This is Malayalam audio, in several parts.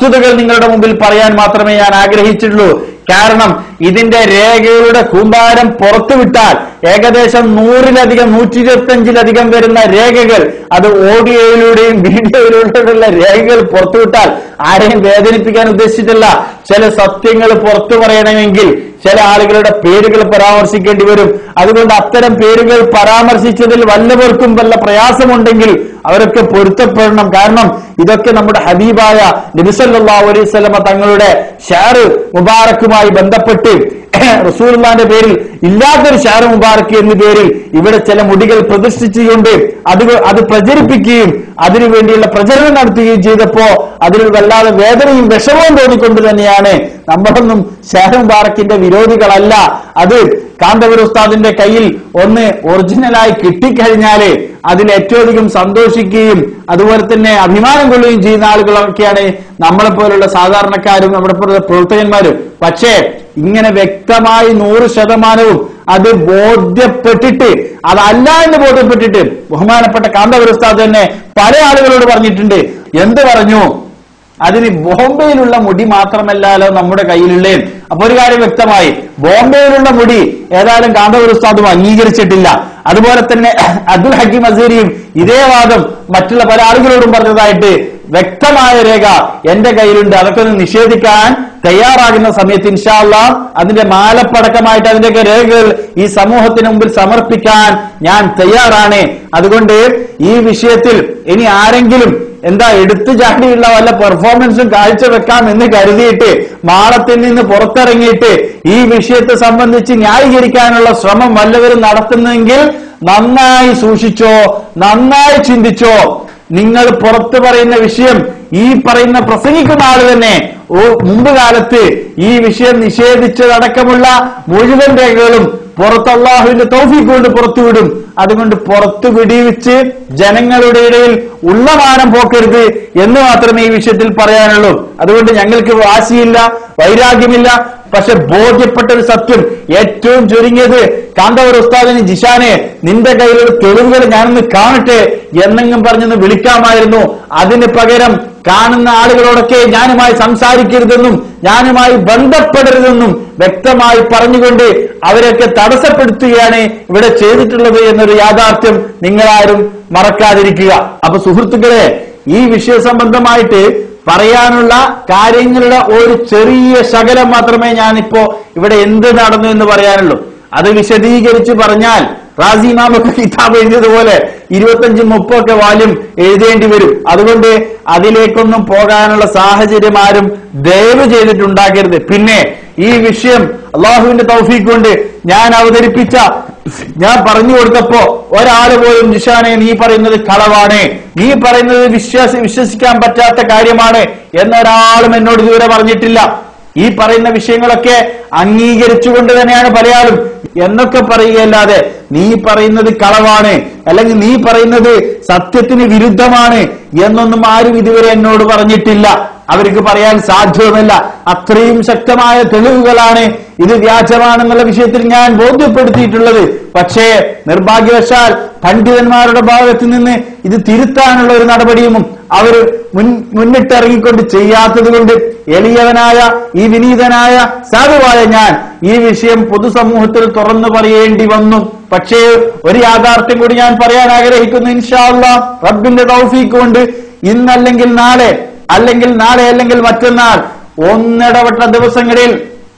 വസ്തുതകൾ നിങ്ങളുടെ മുമ്പിൽ പറയാൻ മാത്രമേ ഞാൻ ആഗ്രഹിച്ചിട്ടുള്ളൂ കാരണം ഇതിന്റെ രേഖകളുടെ കൂമ്പാരം പുറത്തുവിട്ടാൽ ഏകദേശം നൂറിലധികം നൂറ്റി ഇരുപത്തിയഞ്ചിലധികം വരുന്ന രേഖകൾ അത് ഓഡിയോയിലൂടെയും വീഡിയോയിലൂടെയുള്ള രേഖകൾ പുറത്തുവിട്ടാൽ ആരെയും വേദനിപ്പിക്കാൻ ഉദ്ദേശിച്ചിട്ടില്ല ചില സത്യങ്ങൾ പുറത്തു പറയണമെങ്കിൽ ചില ആളുകളുടെ പേരുകൾ പരാമർശിക്കേണ്ടി വരും അതുകൊണ്ട് അത്തരം പേരുകൾ പരാമർശിച്ചതിൽ വല്ലവർക്കും വല്ല പ്രയാസമുണ്ടെങ്കിൽ അവരൊക്കെ പൊരുത്തപ്പെടണം കാരണം ഇതൊക്കെ നമ്മുടെ ഹബീബായ നബിസല്ലാ അലൈഹി സ്വലമ തങ്ങളുടെ ഷാറ് മുബാറക്കുമായി ബന്ധപ്പെട്ട് റസൂൽമാന്റെ പേരിൽ ഇല്ലാത്തൊരു ഷാറ് മുബാറക്ക് എന്ന പേരിൽ ഇവിടെ ചില മുടികൾ പ്രതിഷ്ഠിച്ചുകൊണ്ട് അത് അത് പ്രചരിപ്പിക്കുകയും അതിനു വേണ്ടിയുള്ള പ്രചരണം നടത്തുകയും ചെയ്തപ്പോ അതിൽ വല്ലാതെ വേദനയും വിഷമവും തോന്നിക്കൊണ്ട് തന്നെയാണ് നമ്മളൊന്നും ഷാറ് മുബാറക്കിന്റെ വിരോധികളല്ല അത് കാന്തപുര ഉസ്താദിന്റെ കയ്യിൽ ഒന്ന് ഒറിജിനലായി കിട്ടിക്കഴിഞ്ഞാല് അതിൽ ഏറ്റവും അധികം സന്തോഷിക്കുകയും അതുപോലെ തന്നെ അഭിമാനം കൊള്ളുകയും ചെയ്യുന്ന ആളുകളൊക്കെയാണ് നമ്മളെ പോലുള്ള സാധാരണക്കാരും നമ്മുടെ പോലുള്ള പ്രവർത്തകന്മാരും പക്ഷേ ഇങ്ങനെ വ്യക്തമായി നൂറ് ശതമാനവും അത് ബോധ്യപ്പെട്ടിട്ട് അതല്ല എന്ന് ബോധ്യപ്പെട്ടിട്ട് ബഹുമാനപ്പെട്ട കാന്തപുര ഉസ്താദ് തന്നെ പല ആളുകളോട് പറഞ്ഞിട്ടുണ്ട് എന്ത് പറഞ്ഞു അതിന് ബോംബെയിലുള്ള മുടി മാത്രമല്ലല്ലോ നമ്മുടെ കയ്യിലുള്ളേ അപ്പൊ ഒരു കാര്യം വ്യക്തമായി ബോംബെയിലുള്ള മുടി ഏതായാലും കാന്തപുര ഉസ്താദും അംഗീകരിച്ചിട്ടില്ല അതുപോലെ തന്നെ അബ്ദുൽ ഹക്കീം അസീരിയും ഇതേ വാദം മറ്റുള്ള പല ആളുകളോടും പറഞ്ഞതായിട്ട് വ്യക്തമായ രേഖ എന്റെ കയ്യിലുണ്ട് അതൊക്കെ ഒന്ന് നിഷേധിക്കാൻ തയ്യാറാകുന്ന സമയത്ത് ഇൻഷാല്ല അതിന്റെ മാലപ്പടക്കമായിട്ട് അതിന്റെയൊക്കെ രേഖകൾ ഈ സമൂഹത്തിന് മുമ്പിൽ സമർപ്പിക്കാൻ ഞാൻ തയ്യാറാണ് അതുകൊണ്ട് ഈ വിഷയത്തിൽ ഇനി ആരെങ്കിലും എന്താ എടുത്തു ചാടിയുള്ള വല്ല പെർഫോമൻസും കാഴ്ചവെക്കാം എന്ന് കരുതിയിട്ട് മാളത്തിൽ നിന്ന് പുറത്തിറങ്ങിയിട്ട് ഈ വിഷയത്തെ സംബന്ധിച്ച് ന്യായീകരിക്കാനുള്ള ശ്രമം വല്ലവരും നടത്തുന്നെങ്കിൽ നന്നായി സൂക്ഷിച്ചോ നന്നായി ചിന്തിച്ചോ നിങ്ങൾ പുറത്തു പറയുന്ന വിഷയം ഈ പറയുന്ന പ്രസംഗിക്കുന്ന ആള് തന്നെ ഓ മുമ്പ് കാലത്ത് ഈ വിഷയം നിഷേധിച്ചതടക്കമുള്ള മുഴുവൻ രേഖകളും പുറത്ത് അള്ളാഹുവിന്റെ തൗഫീഖ് കൊണ്ട് പുറത്തുവിടും അതുകൊണ്ട് പുറത്തു വിടിവിച്ച് ജനങ്ങളുടെ ഇടയിൽ ഉള്ളമാനം പോക്കരുത് എന്ന് മാത്രമേ ഈ വിഷയത്തിൽ പറയാനുള്ളൂ അതുകൊണ്ട് ഞങ്ങൾക്ക് വാശിയില്ല വൈരാഗ്യമില്ല പക്ഷെ ബോധ്യപ്പെട്ട ഒരു സത്യം ഏറ്റവും ചുരുങ്ങിയത് കാന്തവർ ഉസ്താദിന് ജിഷാനെ നിന്റെ കയ്യിലുള്ള തെളിവുകൾ ഞാനൊന്ന് കാണട്ടെ എന്നെങ്കിലും പറഞ്ഞൊന്ന് വിളിക്കാമായിരുന്നു അതിന് പകരം കാണുന്ന ആളുകളോടൊക്കെ ഞാനുമായി സംസാരിക്കരുതെന്നും ഞാനുമായി ബന്ധപ്പെടരുതെന്നും വ്യക്തമായി പറഞ്ഞുകൊണ്ട് അവരെയൊക്കെ തടസ്സപ്പെടുത്തുകയാണ് ഇവിടെ ചെയ്തിട്ടുള്ളത് എന്നൊരു യാഥാർത്ഥ്യം നിങ്ങളാരും മറക്കാതിരിക്കുക അപ്പൊ സുഹൃത്തുക്കളെ ഈ വിഷയ സംബന്ധമായിട്ട് പറയാനുള്ള കാര്യങ്ങളുടെ ഒരു ചെറിയ ശകലം മാത്രമേ ഞാനിപ്പോ ഇവിടെ എന്ത് നടന്നു എന്ന് പറയാനുള്ളൂ അത് വിശദീകരിച്ച് പറഞ്ഞാൽ റാസി ഇമാമൊക്കെ കിതാബ് എഴുതിയതുപോലെ ഇരുപത്തഞ്ചും മുപ്പൊക്കെ വാല്യം എഴുതേണ്ടി വരും അതുകൊണ്ട് അതിലേക്കൊന്നും പോകാനുള്ള സാഹചര്യം ആരും ദയവ് ചെയ്തിട്ടുണ്ടാക്കരുത് പിന്നെ ഈ വിഷയം അള്ളാഹുവിന്റെ തൗഫീഖ് കൊണ്ട് ഞാൻ അവതരിപ്പിച്ച ഞാൻ പറഞ്ഞു കൊടുത്തപ്പോ ഒരാൾ പോലും നിഷാനെ നീ പറയുന്നത് കളവാണ് നീ പറയുന്നത് വിശ്വാസ വിശ്വസിക്കാൻ പറ്റാത്ത കാര്യമാണ് എന്നൊരാളും എന്നോട് ഇതുവരെ പറഞ്ഞിട്ടില്ല ഈ പറയുന്ന വിഷയങ്ങളൊക്കെ അംഗീകരിച്ചുകൊണ്ട് തന്നെയാണ് പലയാളും എന്നൊക്കെ പറയുകയല്ലാതെ നീ പറയുന്നത് കളവാണ് അല്ലെങ്കിൽ നീ പറയുന്നത് സത്യത്തിന് വിരുദ്ധമാണ് എന്നൊന്നും ആരും ഇതുവരെ എന്നോട് പറഞ്ഞിട്ടില്ല അവർക്ക് പറയാൻ സാധ്യമല്ല അത്രയും ശക്തമായ തെളിവുകളാണ് ഇത് വ്യാജമാണെന്നുള്ള വിഷയത്തിൽ ഞാൻ ബോധ്യപ്പെടുത്തിയിട്ടുള്ളത് പക്ഷേ നിർഭാഗ്യവശാൽ പണ്ഡിതന്മാരുടെ ഭാഗത്ത് നിന്ന് ഇത് തിരുത്താനുള്ള ഒരു നടപടിയും അവർ മുൻ മുന്നിട്ടിറങ്ങിക്കൊണ്ട് ചെയ്യാത്തത് കൊണ്ട് എളിയവനായ ഈ വിനീതനായ സാധുവായ ഞാൻ ഈ വിഷയം പൊതുസമൂഹത്തിൽ തുറന്നു പറയേണ്ടി വന്നു പക്ഷേ ഒരു യാഥാർത്ഥ്യം കൂടി ഞാൻ പറയാൻ ആഗ്രഹിക്കുന്നു ഇൻഷാല്ല റബ്ബിന്റെ തൗഫീക്ക് കൊണ്ട് ഇന്നല്ലെങ്കിൽ നാളെ അല്ലെങ്കിൽ നാളെ അല്ലെങ്കിൽ മറ്റന്നാൾ ഒന്നിടവട്ട ദിവസങ്ങളിൽ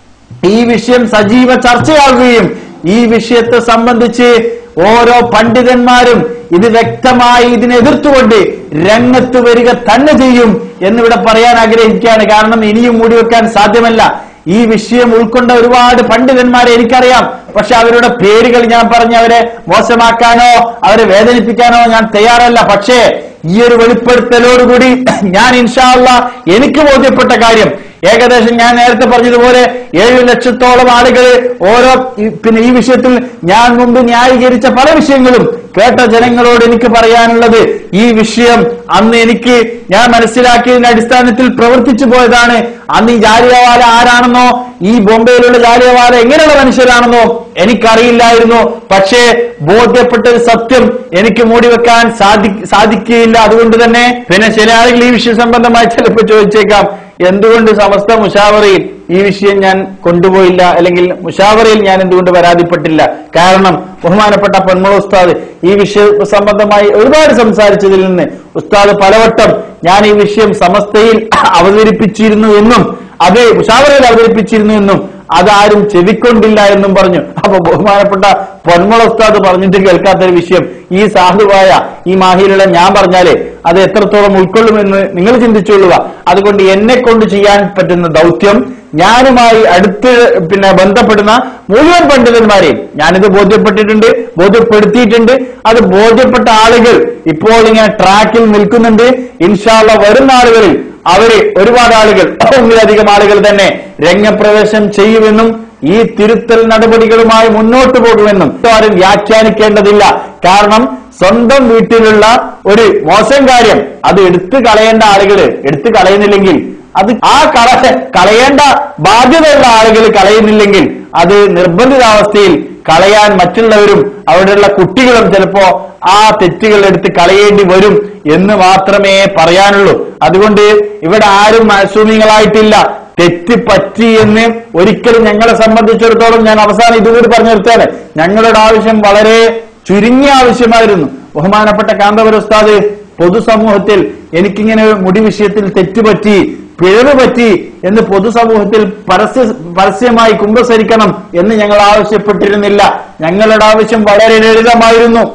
ഈ വിഷയം സജീവ ചർച്ചയാകുകയും ഈ വിഷയത്തെ സംബന്ധിച്ച് ഓരോ പണ്ഡിതന്മാരും ഇത് വ്യക്തമായി ഇതിനെ എതിർത്തുകൊണ്ട് രംഗത്ത് വരിക തന്നെ ചെയ്യും എന്നിവിടെ പറയാൻ ആഗ്രഹിക്കുകയാണ് കാരണം ഇനിയും മൂടിവെക്കാൻ സാധ്യമല്ല ഈ വിഷയം ഉൾക്കൊണ്ട ഒരുപാട് പണ്ഡിതന്മാരെ എനിക്കറിയാം പക്ഷെ അവരുടെ പേരുകൾ ഞാൻ പറഞ്ഞ് അവരെ മോശമാക്കാനോ അവരെ വേദനിപ്പിക്കാനോ ഞാൻ തയ്യാറല്ല പക്ഷേ ഈ ഒരു വെളിപ്പെടുത്തലോടുകൂടി ഞാൻ ഇൻഷാല്ല എനിക്ക് ബോധ്യപ്പെട്ട കാര്യം ഏകദേശം ഞാൻ നേരത്തെ പറഞ്ഞതുപോലെ ഏഴ് ലക്ഷത്തോളം ആളുകൾ ഓരോ ഈ- പിന്നെ ഈ വിഷയത്തിൽ ഞാൻ മുമ്പ് ന്യായീകരിച്ച പല വിഷയങ്ങളും കേട്ട ജനങ്ങളോട് എനിക്ക് പറയാനുള്ളത് ഈ വിഷയം അന്ന് എനിക്ക് ഞാൻ മനസ്സിലാക്കിയതിന്റെ അടിസ്ഥാനത്തിൽ പ്രവർത്തിച്ചു പോയതാണ് അന്ന് ഈ ജാലിയവാല ആരാണെന്നോ ഈ ബോംബെയിലുള്ള ജാലിയവാല എങ്ങനെയുള്ള മനുഷ്യരാണെന്നോ എനിക്കറിയില്ലായിരുന്നു പക്ഷേ ബോധ്യപ്പെട്ട ഒരു സത്യം എനിക്ക് മൂടിവെക്കാൻ സാധി സാധിക്കുകയില്ല അതുകൊണ്ട് തന്നെ പിന്നെ ചില ആളുകൾ ഈ വിഷയ സംബന്ധമായി ചിലപ്പോൾ ചോദിച്ചേക്കാം എന്തുകൊണ്ട് സമസ്ത മുഷാവറയിൽ ഈ വിഷയം ഞാൻ കൊണ്ടുപോയില്ല അല്ലെങ്കിൽ മുഷാവറയിൽ ഞാൻ എന്തുകൊണ്ട് പരാതിപ്പെട്ടില്ല കാരണം ബഹുമാനപ്പെട്ട പൊന്മുള ഉസ്താദ് ഈ വിഷയ സംബന്ധമായി ഒരുപാട് സംസാരിച്ചതിൽ നിന്ന് ഉസ്താദ് പലവട്ടം ഞാൻ ഈ വിഷയം സമസ്തയിൽ അവതരിപ്പിച്ചിരുന്നു എന്നും അത് മുഷാവറയിൽ അവതരിപ്പിച്ചിരുന്നു എന്നും അതാരും ചെവിക്കൊണ്ടില്ല എന്നും പറഞ്ഞു അപ്പൊ ബഹുമാനപ്പെട്ട പൊന്മുള ഉസ്താദ് പറഞ്ഞിട്ട് കേൾക്കാത്തൊരു വിഷയം ഈ സാധുവായ ഈ മാഹിയിലുള്ള ഞാൻ പറഞ്ഞാലേ അത് എത്രത്തോളം ഉൾക്കൊള്ളുമെന്ന് നിങ്ങൾ ചിന്തിച്ചുകൊള്ളുക അതുകൊണ്ട് എന്നെ കൊണ്ട് ചെയ്യാൻ പറ്റുന്ന ദൗത്യം ഞാനുമായി അടുത്ത് പിന്നെ ബന്ധപ്പെടുന്ന മുഴുവൻ പണ്ഡിതന്മാരെയും ഞാനിത് ബോധ്യപ്പെട്ടിട്ടുണ്ട് ബോധ്യപ്പെടുത്തിയിട്ടുണ്ട് അത് ബോധ്യപ്പെട്ട ആളുകൾ ഇപ്പോൾ ഇങ്ങനെ ട്രാക്കിൽ നിൽക്കുന്നുണ്ട് ഇൻഷാള്ള വരുന്ന ആളുകളിൽ അവര് ഒരുപാട് ആളുകൾ ഒന്നിലധികം ആളുകൾ തന്നെ രംഗപ്രവേശം ചെയ്യുമെന്നും ഈ തിരുത്തൽ നടപടികളുമായി മുന്നോട്ട് പോകുമെന്നും ആരും വ്യാഖ്യാനിക്കേണ്ടതില്ല കാരണം സ്വന്തം വീട്ടിലുള്ള ഒരു മോശം കാര്യം അത് എടുത്തു കളയേണ്ട ആളുകൾ എടുത്തു കളയുന്നില്ലെങ്കിൽ അത് ആ കള കളയേണ്ട ബാധ്യതയുള്ള ആളുകൾ കളയുന്നില്ലെങ്കിൽ അത് നിർബന്ധിതാവസ്ഥയിൽ കളയാൻ മറ്റുള്ളവരും അവിടെയുള്ള കുട്ടികളും ചിലപ്പോ ആ തെറ്റുകൾ എടുത്ത് കളയേണ്ടി വരും എന്ന് മാത്രമേ പറയാനുള്ളൂ അതുകൊണ്ട് ഇവിടെ ആരും മാസൂമികളായിട്ടില്ല തെറ്റ് പറ്റി എന്ന് ഒരിക്കലും ഞങ്ങളെ സംബന്ധിച്ചിടത്തോളം ഞാൻ അവസാനം ഇതുകൂടി പറഞ്ഞു നിർത്തുകയാണ് ഞങ്ങളുടെ ആവശ്യം വളരെ ചുരുങ്ങിയ ആവശ്യമായിരുന്നു ബഹുമാനപ്പെട്ട കാന്തപുര ഉസ്താദ് പൊതുസമൂഹത്തിൽ എനിക്കിങ്ങനെ മുടി വിഷയത്തിൽ തെറ്റുപറ്റി പിഴവ് പറ്റി എന്ന് പൊതുസമൂഹത്തിൽ പരസ്യ പരസ്യമായി കുമ്പസരിക്കണം എന്ന് ഞങ്ങൾ ആവശ്യപ്പെട്ടിരുന്നില്ല ഞങ്ങളുടെ ആവശ്യം വളരെ ലളിതമായിരുന്നു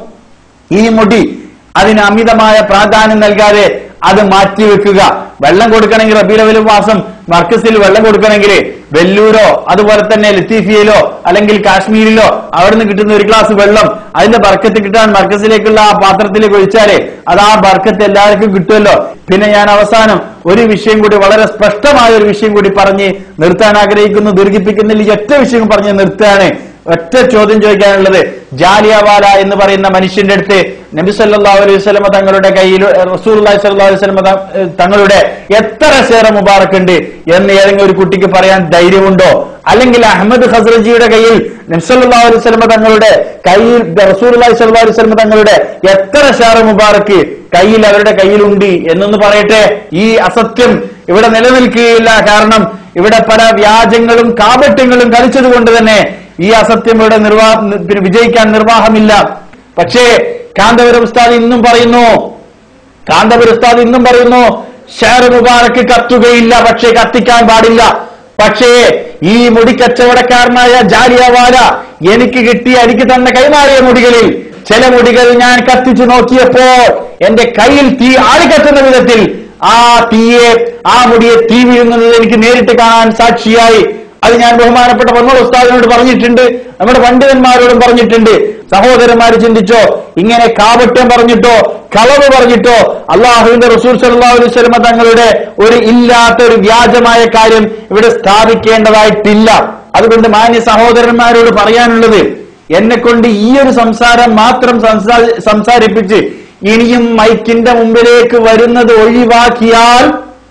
ഈ മുടി അതിന് അമിതമായ പ്രാധാന്യം നൽകാതെ അത് മാറ്റിവെക്കുക വെള്ളം കൊടുക്കണമെങ്കിൽ റബീലവൽ മാസം മർക്കസിൽ വെള്ളം കൊടുക്കണമെങ്കിൽ വെല്ലൂരോ അതുപോലെ തന്നെ ലത്തീഫിയയിലോ അല്ലെങ്കിൽ കാശ്മീരിലോ അവിടുന്ന് കിട്ടുന്ന ഒരു ഗ്ലാസ് വെള്ളം അതിന്റെ ബർക്കത്ത് കിട്ടാൻ മർക്കസിലേക്കുള്ള ആ പാത്രത്തിലേക്ക് ഒഴിച്ചാലേ അത് ആ ബർക്കത്ത് എല്ലാവർക്കും കിട്ടുമല്ലോ പിന്നെ ഞാൻ അവസാനം ഒരു വിഷയം കൂടി വളരെ സ്പഷ്ടമായ ഒരു വിഷയം കൂടി പറഞ്ഞ് നിർത്താൻ ആഗ്രഹിക്കുന്നു ദീർഘിപ്പിക്കുന്നില്ല ഈ ഒറ്റ വിഷയം പറഞ്ഞ് നിർത്തുകയാണ് ഒറ്റ ചോദ്യം ചോദിക്കാനുള്ളത് ജാലിയവാല എന്ന് പറയുന്ന മനുഷ്യന്റെ അടുത്ത് നബി സല്ലാ അലൈഹി വസല്ലമ തങ്ങളുടെ കയ്യിൽ റസൂൽ സല്ലാ അലൈഹി വസല്ലമ തങ്ങളുടെ എത്ര ഷേറ മുബാറക്ക് ഉണ്ട് എന്ന് ഏതെങ്കിലും ഒരു കുട്ടിക്ക് പറയാൻ ധൈര്യമുണ്ടോ അല്ലെങ്കിൽ അഹമ്മദ് ഹസ്രജിയുടെ കയ്യിൽ നബ്സല്ലാ അലൈഹി വസല്ലമ തങ്ങളുടെ കയ്യിൽ റസൂൽ സല്ലാ അലൈഹി വസല്ലമ തങ്ങളുടെ എത്ര ഷേറ മുബാറക്ക് കയ്യിൽ അവരുടെ കയ്യിലുണ്ട് എന്നൊന്ന് പറയട്ടെ ഈ അസത്യം ഇവിടെ നിലനിൽക്കുകയില്ല കാരണം ഇവിടെ പല വ്യാജങ്ങളും കാപട്യങ്ങളും കളിച്ചതുകൊണ്ട് തന്നെ ഈ അസത്യം ഇവിടെ നിർവാ പിന്നെ വിജയിക്കാൻ നിർവാഹമില്ല പക്ഷേ കാന്തപുരം ഉസ്താദ് ഇന്നും പറയുന്നു കാന്തപുരം ഉസ്താദ് ഇന്നും പറയുന്നു ഷെയർ മുബാറക്ക് കത്തുകയില്ല പക്ഷേ കത്തിക്കാൻ പാടില്ല പക്ഷേ ഈ മുടി കച്ചവടക്കാരനായ ജാലിയവാല എനിക്ക് കിട്ടിയ എനിക്ക് തന്നെ കൈമാറിയ മുടികളിൽ ചില മുടികൾ ഞാൻ കത്തിച്ചു നോക്കിയപ്പോൾ എന്റെ കയ്യിൽ തീ ആളിക്കത്തുന്ന വിധത്തിൽ ആ തീയെ ആ മുടിയെ തീ വീഴുന്നത് എനിക്ക് നേരിട്ട് കാണാൻ സാക്ഷിയായി അത് ഞാൻ ബഹുമാനപ്പെട്ട പൊന്നോൾ ഉസ്താദിനോട് പറഞ്ഞിട്ടുണ്ട് നമ്മുടെ പണ്ഡിതന്മാരോടും പറഞ്ഞിട്ടുണ്ട് സഹോദരന്മാർ ചിന്തിച്ചോ ഇങ്ങനെ കാപട്യം പറഞ്ഞിട്ടോ കളവ് പറഞ്ഞിട്ടോ അള്ളാഹുവിന്റെ റസൂൽ സല്ലാ അലൈഹി സ്വലമ തങ്ങളുടെ ഒരു ഇല്ലാത്ത ഒരു വ്യാജമായ കാര്യം ഇവിടെ സ്ഥാപിക്കേണ്ടതായിട്ടില്ല അതുകൊണ്ട് മാന്യ സഹോദരന്മാരോട് പറയാനുള്ളത് എന്നെ കൊണ്ട് ഈ ഒരു സംസാരം മാത്രം സംസാ- സംസാരിപ്പിച്ച് ഇനിയും മൈക്കിന്റെ മുമ്പിലേക്ക് വരുന്നത് ഒഴിവാക്കിയാൽ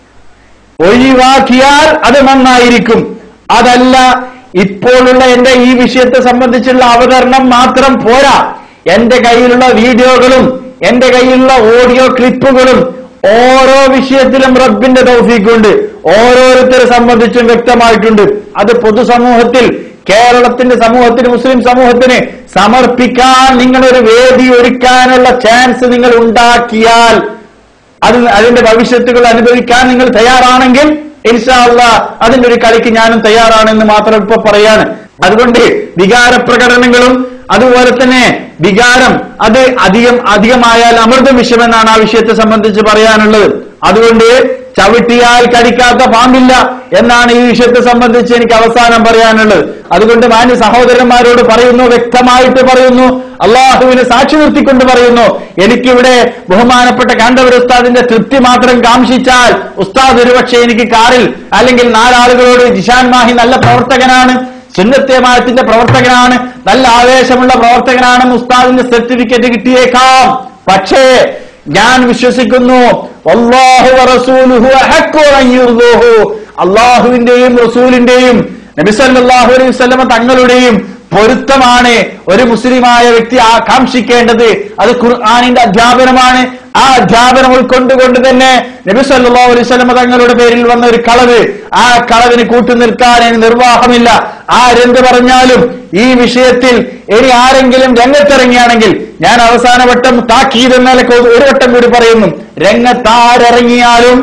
ഒഴിവാക്കിയാൽ അത് നന്നായിരിക്കും അതല്ല ഇപ്പോഴുള്ള എന്റെ ഈ വിഷയത്തെ സംബന്ധിച്ചുള്ള അവതരണം മാത്രം പോരാ എന്റെ കയ്യിലുള്ള വീഡിയോകളും എന്റെ കയ്യിലുള്ള ഓഡിയോ ക്ലിപ്പുകളും ഓരോ വിഷയത്തിലും റബ്ബിന്റെ തൗഫീഖുണ്ട് ഓരോരുത്തരെ സംബന്ധിച്ചും വ്യക്തമായിട്ടുണ്ട് അത് പൊതുസമൂഹത്തിൽ കേരളത്തിന്റെ സമൂഹത്തിന് മുസ്ലിം സമൂഹത്തിന് സമർപ്പിക്കാൻ നിങ്ങളൊരു വേദി ഒരുക്കാനുള്ള ചാൻസ് നിങ്ങൾ ഉണ്ടാക്കിയാൽ അത് അതിന്റെ ഭവിഷ്യത്തുകൾ അനുഭവിക്കാൻ നിങ്ങൾ തയ്യാറാണെങ്കിൽ ഇൻഷാല്ല അതിന്റെ ഒരു കളിക്ക് ഞാനും തയ്യാറാണെന്ന് മാത്രം ഇപ്പൊ പറയാണ് അതുകൊണ്ട് വികാര പ്രകടനങ്ങളും അതുപോലെ തന്നെ വികാരം അത് അധികം അധികമായാൽ അമൃത വിഷമെന്നാണ് ആ വിഷയത്തെ സംബന്ധിച്ച് പറയാനുള്ളത് അതുകൊണ്ട് ചവിട്ടിയാൽ കടിക്കാത്ത പാമ്പില്ല എന്നാണ് ഈ വിഷയത്തെ സംബന്ധിച്ച് എനിക്ക് അവസാനം പറയാനുള്ളത് അതുകൊണ്ട് മാന്യ സഹോദരന്മാരോട് പറയുന്നു വ്യക്തമായിട്ട് പറയുന്നു അള്ളാഹുവിനെ സാക്ഷി നിർത്തിക്കൊണ്ട് പറയുന്നു എനിക്കിവിടെ ബഹുമാനപ്പെട്ട കാന്തവർ ഉസ്താദിന്റെ തൃപ്തി മാത്രം കാംക്ഷിച്ചാൽ ഉസ്താദ് ഒരുപക്ഷെ എനിക്ക് കാറിൽ അല്ലെങ്കിൽ നാലാളുകളോട് ജിഷാൻ മാഹി നല്ല പ്രവർത്തകനാണ് സുന്നത്യമായത്തിന്റെ പ്രവർത്തകനാണ് നല്ല ആവേശമുള്ള പ്രവർത്തകനാണെന്ന് ഉസ്താദിന്റെ സർട്ടിഫിക്കറ്റ് കിട്ടിയേക്കാം പക്ഷേ ഞാൻ വിശ്വസിക്കുന്നു വല്ലാഹു വറസൂലുഹു അഹഖു അൻ യുർദൂഹു. അള്ളാഹുവിന്റെയും റസൂലിന്റെയും നബിസല്ലാഹു അലൈഹി വസല്ലമ തങ്ങളുടെയും പൊരുത്തമാണ് ഒരു മുസ്ലിമായ വ്യക്തി ആകാംക്ഷിക്കേണ്ടത് അത് ഖുർആാനിന്റെ അധ്യാപനമാണ് ആ അധ്യാപനം ഉൾക്കൊണ്ടുകൊണ്ട് തന്നെ നബി സല്ലല്ലാഹു അലൈഹി വസല്ലം തങ്ങളുടെ പേരിൽ വന്ന ഒരു കളവ് ആ കളവിന് കൂട്ടുനിൽക്കാൻ ഇനി നിർവാഹമില്ല ആരെന്ത് പറഞ്ഞാലും ഈ വിഷയത്തിൽ ഇനി ആരെങ്കിലും രംഗത്തിറങ്ങിയാണെങ്കിൽ ഞാൻ അവസാന വട്ടം താക്കീത് എന്നൊക്കെ ഒരു വട്ടം കൂടി പറയുന്നു രംഗത്താരിറങ്ങിയാലും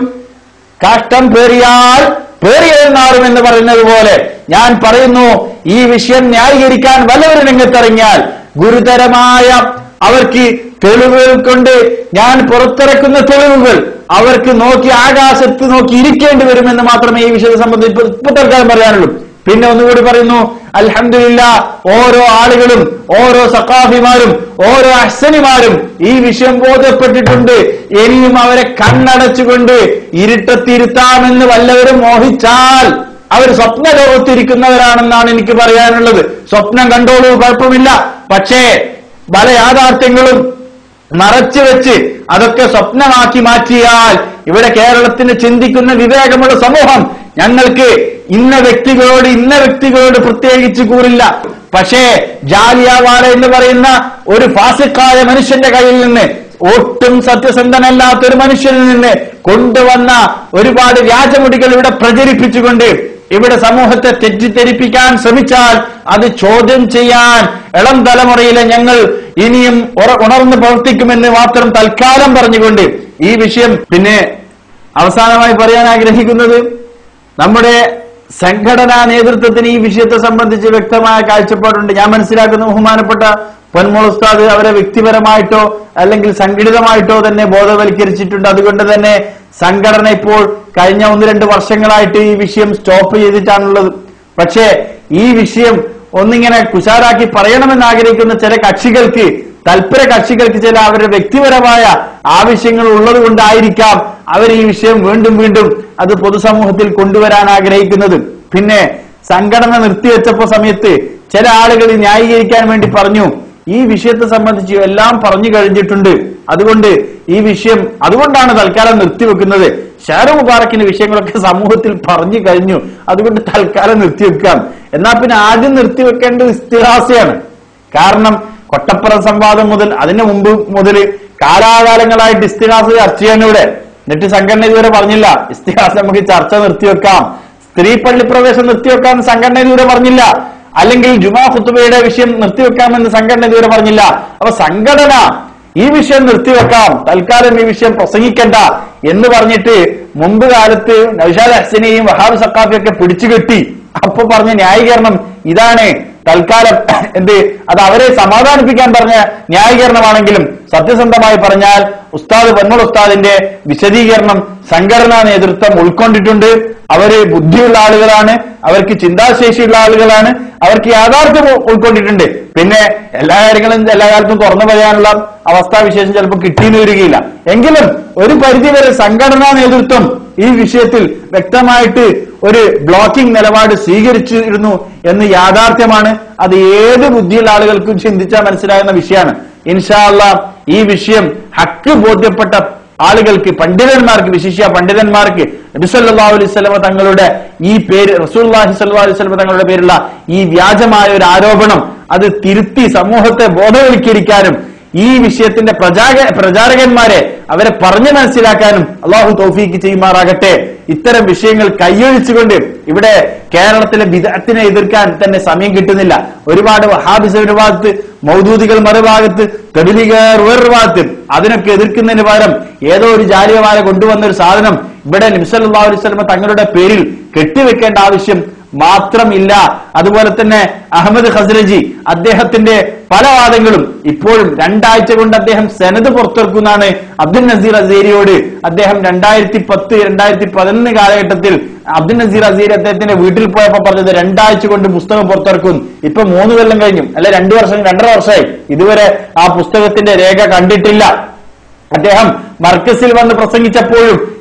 കാഷ്ടം പേറിയാൽ പേറിയെന്നാറും എന്ന് പറയുന്നത് പോലെ ഞാൻ പറയുന്നു ഈ വിഷയം ന്യായീകരിക്കാൻ വല്ലവരും രംഗത്തിറങ്ങിയാൽ ഗുരുതരമായ അവർക്ക് തെളിവുകൾ കൊണ്ട് ഞാൻ പുറത്തിറക്കുന്ന തെളിവുകൾ അവർക്ക് നോക്കി ആകാശത്ത് നോക്കി ഇരിക്കേണ്ടി വരുമെന്ന് മാത്രമേ ഈ വിഷയത്തെ സംബന്ധിച്ച് ഇപ്പൊ തൽക്കാലം പറയാനുള്ളൂ പിന്നെ ഒന്നുകൂടി പറയുന്നു അൽഹംദുലില്ല ഓരോ ആളുകളും ഓരോ സഖാഫിമാരും ഓരോ അഹ്സനിമാരും ഈ വിഷയം ബോധ്യപ്പെട്ടിട്ടുണ്ട് ഇനിയും അവരെ കണ്ണടച്ചുകൊണ്ട് ഇരുട്ടത്തിരുത്താമെന്ന് വല്ലവരും മോഹിച്ചാൽ അവർ സ്വപ്ന ലോകത്തിരിക്കുന്നവരാണെന്നാണ് എനിക്ക് പറയാനുള്ളത് സ്വപ്നം കണ്ടോളൂ കുഴപ്പമില്ല പക്ഷേ പല യാഥാർത്ഥ്യങ്ങളും മറച്ചു വെച്ച് അതൊക്കെ സ്വപ്നമാക്കി മാറ്റിയാൽ ഇവിടെ കേരളത്തിന് ചിന്തിക്കുന്ന വിവേകമുള്ള സമൂഹം ഞങ്ങൾക്ക് ഇന്ന വ്യക്തികളോട് ഇന്ന വ്യക്തികളോട് പ്രത്യേകിച്ച് കൂറില്ല പക്ഷേ ജാലിയാവാല എന്ന് പറയുന്ന ഒരു ഫാസിക്കായ മനുഷ്യന്റെ കയ്യിൽ നിന്ന് ഒട്ടും സത്യസന്ധനല്ലാത്ത ഒരു മനുഷ്യനിൽ നിന്ന് കൊണ്ടുവന്ന ഒരുപാട് വ്യാജമുടികൾ ഇവിടെ പ്രചരിപ്പിച്ചുകൊണ്ട് ഇവിടെ സമൂഹത്തെ തെറ്റിദ്ധരിപ്പിക്കാൻ ശ്രമിച്ചാൽ അത് ചോദ്യം ചെയ്യാൻ ഇളം തലമുറയിലെ ഞങ്ങൾ ഇനിയും ഉറ- ഉണർന്ന് പ്രവർത്തിക്കുമെന്ന് മാത്രം തൽക്കാലം പറഞ്ഞുകൊണ്ട് ഈ വിഷയം പിന്നെ അവസാനമായി പറയാൻ ആഗ്രഹിക്കുന്നത് നമ്മുടെ സംഘടനാ നേതൃത്വത്തിന് ഈ വിഷയത്തെ സംബന്ധിച്ച് വ്യക്തമായ കാഴ്ചപ്പാടുണ്ട് ഞാൻ മനസ്സിലാക്കുന്ന ബഹുമാനപ്പെട്ട പൊന്മോൾ ഉസ്താദ് അവരെ വ്യക്തിപരമായിട്ടോ അല്ലെങ്കിൽ സംഘടിതമായിട്ടോ തന്നെ ബോധവൽക്കരിച്ചിട്ടുണ്ട് അതുകൊണ്ട് തന്നെ സംഘടന ഇപ്പോൾ കഴിഞ്ഞ ഒന്ന് രണ്ട് വർഷങ്ങളായിട്ട് ഈ വിഷയം സ്റ്റോപ്പ് ചെയ്തിട്ടാണുള്ളത് പക്ഷേ ഈ വിഷയം ഒന്നിങ്ങനെ കുശാരാക്കി പറയണമെന്ന് ആഗ്രഹിക്കുന്ന ചില കക്ഷികൾക്ക് തൽപര കക്ഷികൾക്ക് ചില അവരുടെ വ്യക്തിപരമായ ആവശ്യങ്ങൾ ഉള്ളത് കൊണ്ടായിരിക്കാം അവർ ഈ വിഷയം വീണ്ടും വീണ്ടും അത് പൊതുസമൂഹത്തിൽ കൊണ്ടുവരാൻ ആഗ്രഹിക്കുന്നത് പിന്നെ സംഘടന നിർത്തിവെച്ചപ്പോ സമയത്ത് ചില ആളുകൾ ന്യായീകരിക്കാൻ വേണ്ടി പറഞ്ഞു ഈ വിഷയത്തെ സംബന്ധിച്ച് എല്ലാം പറഞ്ഞു കഴിഞ്ഞിട്ടുണ്ട് അതുകൊണ്ട് ഈ വിഷയം അതുകൊണ്ടാണ് തൽക്കാലം നിർത്തിവെക്കുന്നത് ഷാരു മുബാറക്കിന്റെ വിഷയങ്ങളൊക്കെ സമൂഹത്തിൽ പറഞ്ഞു കഴിഞ്ഞു അതുകൊണ്ട് തൽക്കാലം നിർത്തിവെക്കാം എന്നാ പിന്നെ ആദ്യം നിർത്തിവെക്കേണ്ടത് ഇസ്തിഹാസയാണ് കാരണം കൊട്ടപ്പുറം സംവാദം മുതൽ അതിന് മുമ്പ് മുതൽ കാലാകാലങ്ങളായിട്ട് ഇസ്തിഹാസ ചർച്ച ചെയ്യാനിവിടെ എന്നിട്ട് സംഘടന ഇതുവരെ പറഞ്ഞില്ല ഇസ്തിഹാസ നമുക്ക് ചർച്ച നിർത്തിവെക്കാം സ്ത്രീ പള്ളി പ്രവേശം നിർത്തിവെക്കാമെന്ന് സംഘടന ഇതുവരെ പറഞ്ഞില്ല അല്ലെങ്കിൽ ജുമാ ഖുത്തുബയുടെ വിഷയം നിർത്തിവെക്കാമെന്ന് സംഘടന ഇതുവരെ പറഞ്ഞില്ല അപ്പൊ സംഘടന ഈ വിഷയം നിർത്തിവെക്കാം തൽക്കാലം ഈ വിഷയം പ്രസംഗിക്കണ്ട എന്ന് പറഞ്ഞിട്ട് മുമ്പ് കാലത്ത് നൌഷാദ് ഹസനെയും വഹാബ് സക്കാഫിയൊക്കെ പിടിച്ചുകെട്ടി അപ്പൊ പറഞ്ഞ ന്യായീകരണം ഇതാണ് തൽക്കാലം എന്ത് അത് അവരെ സമാധാനിപ്പിക്കാൻ പറഞ്ഞ ന്യായീകരണമാണെങ്കിലും സത്യസന്ധമായി പറഞ്ഞാൽ ഉസ്താദ് പൊന്മൾ ഉസ്താദിന്റെ വിശദീകരണം സംഘടനാ നേതൃത്വം ഉൾക്കൊണ്ടിട്ടുണ്ട് അവര് ബുദ്ധിയുള്ള ആളുകളാണ് അവർക്ക് ചിന്താശേഷിയുള്ള ആളുകളാണ് അവർക്ക് യാഥാർത്ഥ്യം ഉൾ- ഉൾക്കൊണ്ടിട്ടുണ്ട് പിന്നെ എല്ലാ കാര്യങ്ങളും എല്ലാ കാലത്തും തുറന്നു പറയാനുള്ള അവസ്ഥാവിശേഷം ചിലപ്പോൾ കിട്ടിയെന്ന് വരികയില്ല എങ്കിലും ഒരു പരിധിവരെ സംഘടനാ നേതൃത്വം ഈ വിഷയത്തിൽ വ്യക്തമായിട്ട് ഒരു ബ്ലോക്കിംഗ് നിലപാട് സ്വീകരിച്ചിരുന്നു എന്ന് യാഥാർത്ഥ്യമാണ് അത് ഏത് ബുദ്ധിയുള്ള ആളുകൾക്കും ചിന്തിച്ചാൽ മനസ്സിലാകുന്ന വിഷയമാണ് ഇൻഷാല്ല ഈ വിഷയം ഹക്ക് ബോധ്യപ്പെട്ട ആളുകൾക്ക് പണ്ഡിതന്മാർക്ക് വിശിഷ്യ പണ്ഡിതന്മാർക്ക് നബിസല്ലാ അലൈഹി സ്വലമ തങ്ങളുടെ ഈ പേര് റസൂല്ലാഹി സല്ലാ അലൈഹി സ്വലമ തങ്ങളുടെ പേരുള്ള ഈ വ്യാജമായ ഒരു ആരോപണം അത് തിരുത്തി സമൂഹത്തെ ബോധവൽക്കരിക്കാനും ഈ വിഷയത്തിന്റെ പ്രചാര പ്രചാരകന്മാരെ അവരെ പറഞ്ഞു മനസ്സിലാക്കാനും അള്ളാഹു തൗഫീക്ക് ചെയ്യുമാറാകട്ടെ ഇത്തരം വിഷയങ്ങൾ കൈയൊഴിച്ചുകൊണ്ട് ഇവിടെ കേരളത്തിലെ വിദഗ്ധത്തിനെ എതിർക്കാൻ തന്നെ സമയം കിട്ടുന്നില്ല ഒരുപാട് വഹാബിസ് ഒരു ഭാഗത്ത് മൗദൂദികൾ മറുഭാഗത്ത് തെബിലിഗർ വേറൊരു ഭാഗത്ത് അതിനൊക്കെ എതിർക്കുന്നതിന് പകരം ഏതോ ഒരു ജാലിയമാല കൊണ്ടുവന്ന ഒരു സാധനം ഇവിടെ നിംസല്ലാ അലൈഹി സ്വലമ തങ്ങളുടെ പേരിൽ കെട്ടിവെക്കേണ്ട ആവശ്യം മാത്രമില്ല അതുപോലെ തന്നെ അഹമ്മദ് ഖസ്രജി അദ്ദേഹത്തിന്റെ പല വാദങ്ങളും ഇപ്പോഴും രണ്ടാഴ്ച കൊണ്ട് അദ്ദേഹം സെനത് പുറത്തിറക്കുന്നാണ് അബ്ദുൽ നസീർ അസേരിയോട് അദ്ദേഹം രണ്ടായിരത്തി പത്ത് രണ്ടായിരത്തി പതിനൊന്ന് കാലഘട്ടത്തിൽ അബ്ദുൽ നസീർ അസീരി അദ്ദേഹത്തിന്റെ വീട്ടിൽ പോയപ്പോ പറഞ്ഞത് രണ്ടാഴ്ച കൊണ്ട് പുസ്തകം പുറത്തിറക്കും ഇപ്പൊ മൂന്ന് കൊല്ലം കഴിഞ്ഞു അല്ലെ രണ്ടു വർഷം രണ്ടര വർഷമായി ഇതുവരെ ആ പുസ്തകത്തിന്റെ രേഖ കണ്ടിട്ടില്ല അദ്ദേഹം മർക്കസിൽ വന്ന് പ്രസംഗിച്ചപ്പോഴും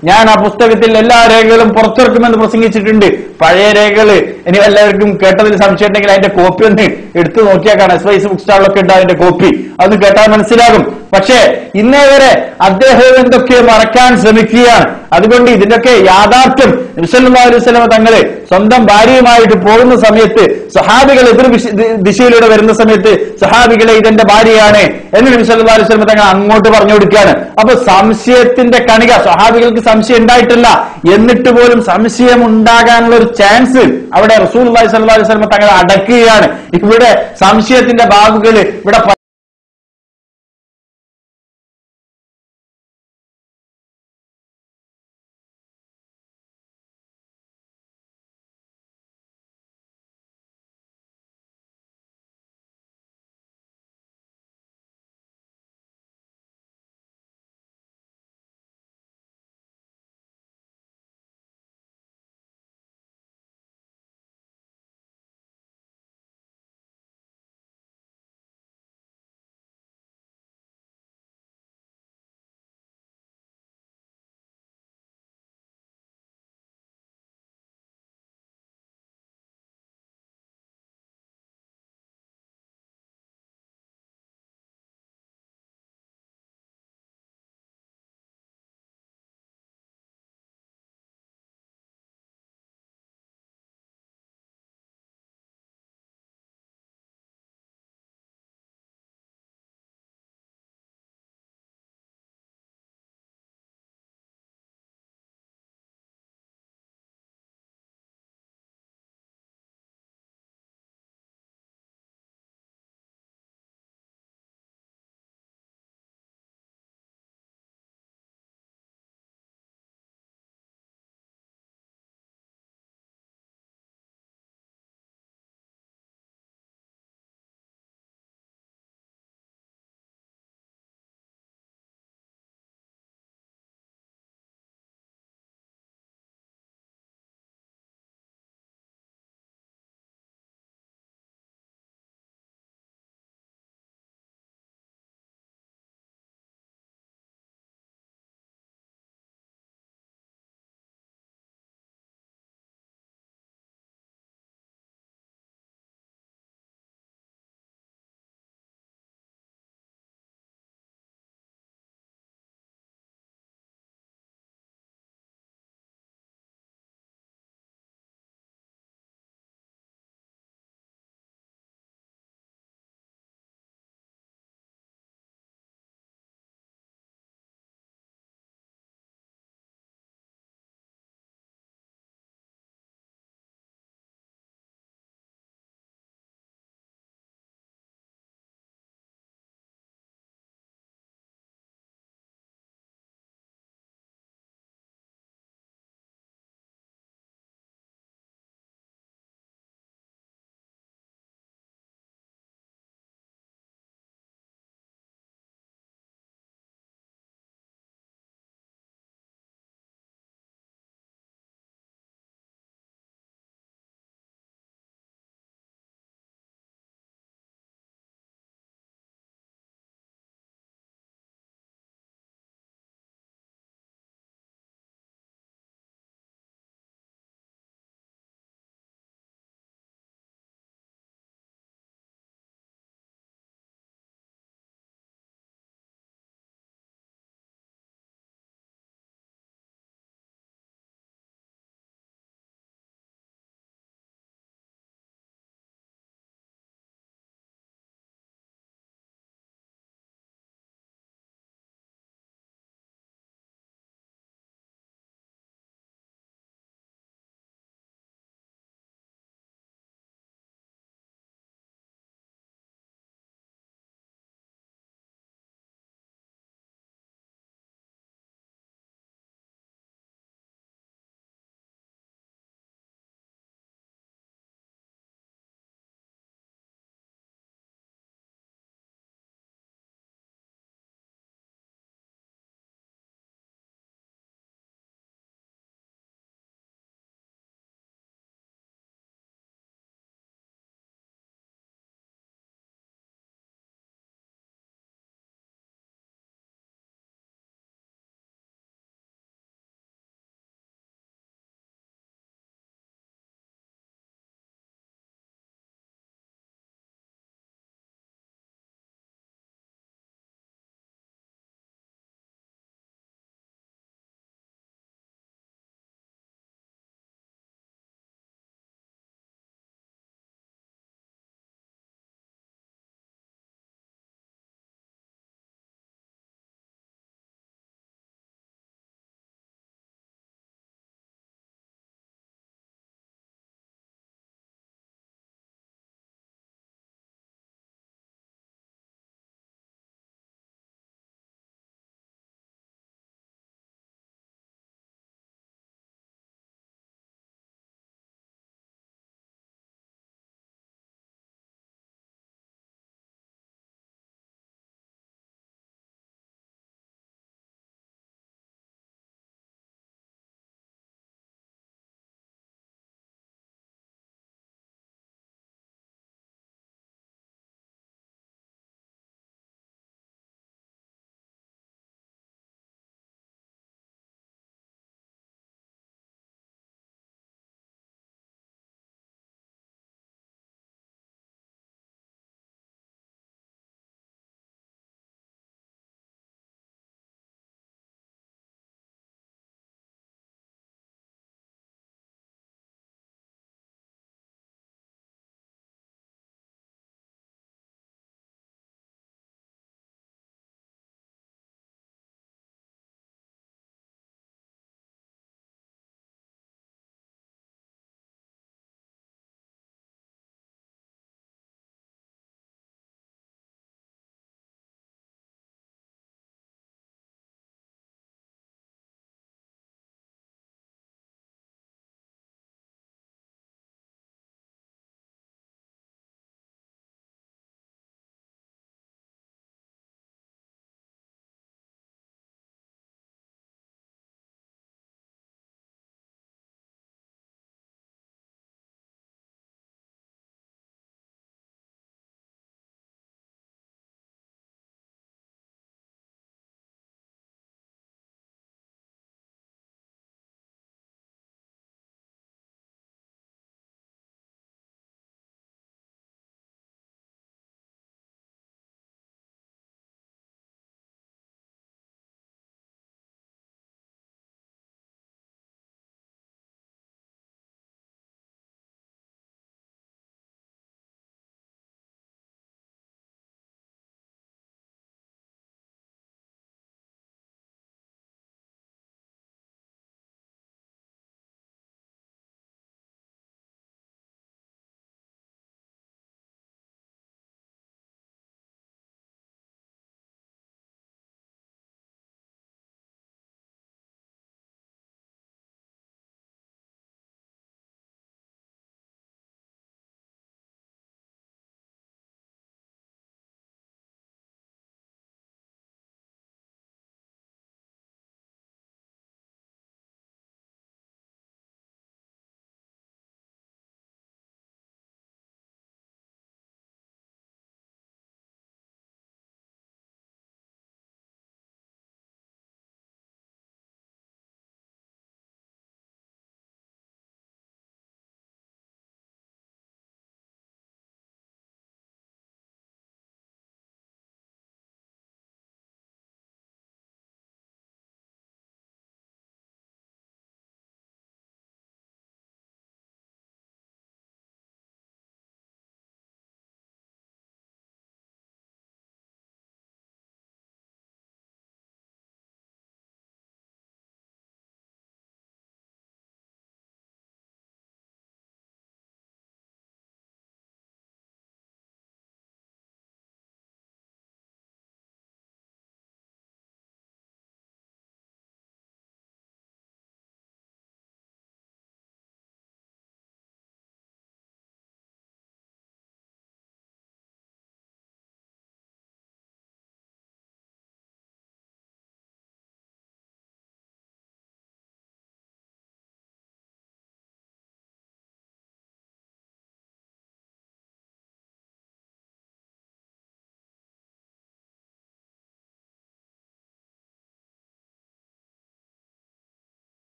ഞാൻ ആ പുസ്തകത്തിൽ എല്ലാ രേഖകളും പുറത്തിറക്കുമെന്ന് പ്രസംഗിച്ചിട്ടുണ്ട് പഴയ രേഖകള് ഇനി എല്ലാവർക്കും കേട്ടതിൽ സംശയം ഉണ്ടെങ്കിൽ അതിന്റെ കോപ്പി ഒന്ന് എടുത്തു നോക്കിയാൽ കാണാം എസ് വൈസ് ബുക്ക് സ്റ്റാളിലൊക്കെ ഉണ്ട് അതിന്റെ കോപ്പി അതൊന്ന് കേട്ടാൽ മനസ്സിലാകും പക്ഷേ ഇന്നേ വരെ അദ്ദേഹം എന്തൊക്കെയോ മറക്കാൻ ശ്രമിക്കുകയാണ് അതുകൊണ്ട് ഇതിന്റെയൊക്കെ യാഥാർത്ഥ്യം നബിസല്ലാ അലൈഹി സ്വലമ തങ്ങള് സ്വന്തം ഭാര്യയുമായിട്ട് പോകുന്ന സമയത്ത് സഹാബികൾ എതിർ വിശ- ദി- ദിശയിലൂടെ വരുന്ന സമയത്ത് സഹാബികളെ ഇതെന്റെ ഭാര്യയാണ് എന്ന് നബി സല്ലല്ലാഹു അലൈഹി വസല്ലം തങ്ങൾ അങ്ങോട്ട് പറഞ്ഞു കൊടുക്കുകയാണ് അപ്പൊ സംശയത്തിന്റെ കണിക സഹാബികൾക്ക് സംശയം ഉണ്ടായിട്ടില്ല എന്നിട്ട് പോലും സംശയം ഉണ്ടാകാനുള്ള ഒരു ചാൻസ് അവിടെ റസൂൽ അലൈഹി സ്വല്ലല്ലാഹു അലൈഹി വസല്ലം തങ്ങൾ അടക്കുകയാണ് ഇവിടെ സംശയത്തിന്റെ ബാബുകൾ ഇവിടെ